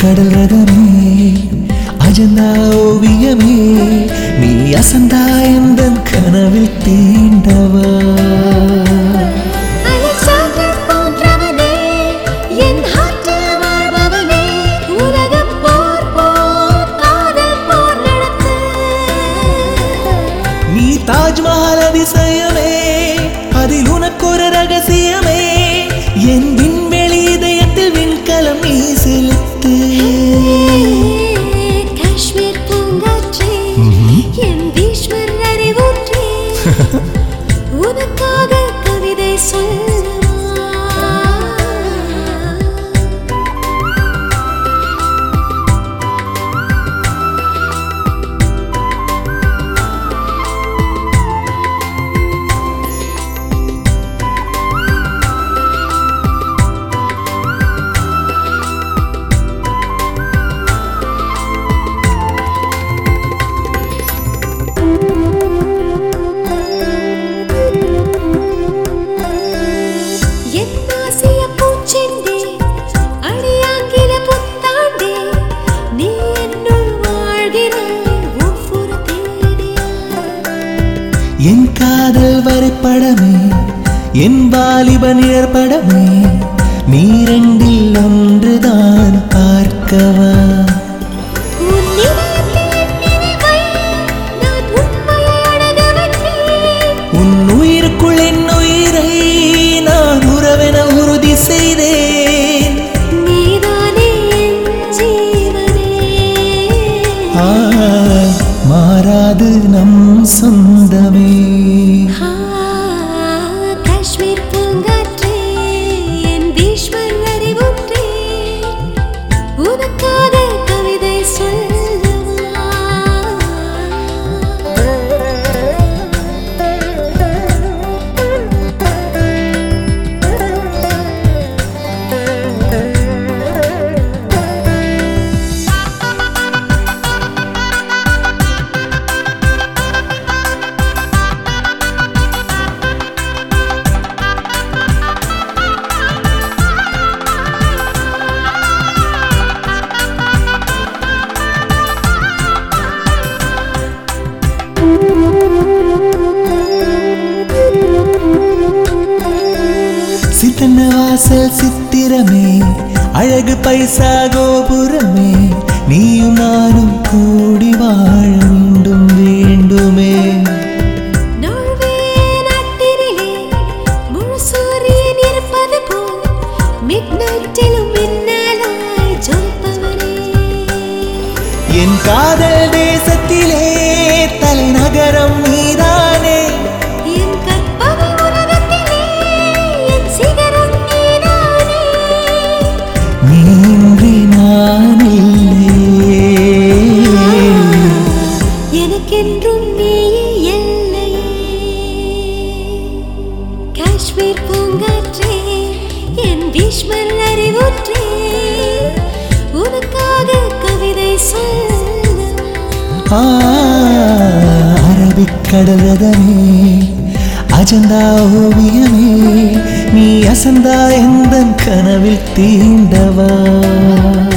அரபிக்கடல் ரதமே அஜந்தா ஓவியமே நீ அசந்தா எந்த கனவில் தீண்டவா அலெக்சாண்டர் போன்றவனே என் ஹார்ட்டில் வாழ்பவனே உலகப் போர் போர் காதல் போர் நடத்து நீ தாஜ்மஹால் அதிசயமே அதில் உனக்கு ஒரு ரகசியமே என் விண்வெளி இதயத்தில் விண்கலம் நீ செலுத்து காஷ்மீர் பூங்காற்றே என் பீஷ்மர் அறிவூற்றே உனக்காக கவிதை சொல்லவா என் ஆசிய பூச்செண்டே அடியாங்கில புத்தாண்டே நீ என்னுள் வாழ்கிறாய் ஒவ்வொரு தேதியாய் என் காதல் வரைபடமே என் வாலிப நிழற்படமே நீரெண்டில் ஒன்றுதான் பார்க்கவா உன் நினைவில் என் நினைவை நான் உண்மையை அடக வைத்தேன் உன் உயிருக்குள் என் உயிரை நான் உறவென உறுதி செய்தேன் நீதானே என் ஜீவனே ஆ, மாறாது நம் சொந்தமே ஆ, காஷ்மீர் பூங்காற்றே என் பீஷ்மர் அறிவுற்றே உனக்காக கவிதை சித்தன்ன வாசல் சித்திரமே அழகு பைசா கோபுரமே நீயும் நானும் கூடி வாழ வேண்டும் வேண்டுமே நாள்வே நாட்டினிலே முழு சூரியன் இருப்பது போல் மிட்நைட்டிலும் மின்னலாய் ஜொலிப்பவனே என் காதல் தேசத்திலே தலைநகரம் நீதானே என் கற்பனை உலகத்திலே என் சிகரம் நீதானே நீன்றி நான் இல்லையே எனக்கென்றும் நீயே எல்லையே காஷ்மீர் பூங்காற்றே என் பீஷ்மர் அறிவுற்றே உனக்காக கவிதை சொல்லவா ஆ, அரபிக்கடல் ரதமே அஜந்தா ஓவியமே நீ அசந்தா எந்த கனவில் தீண்டவா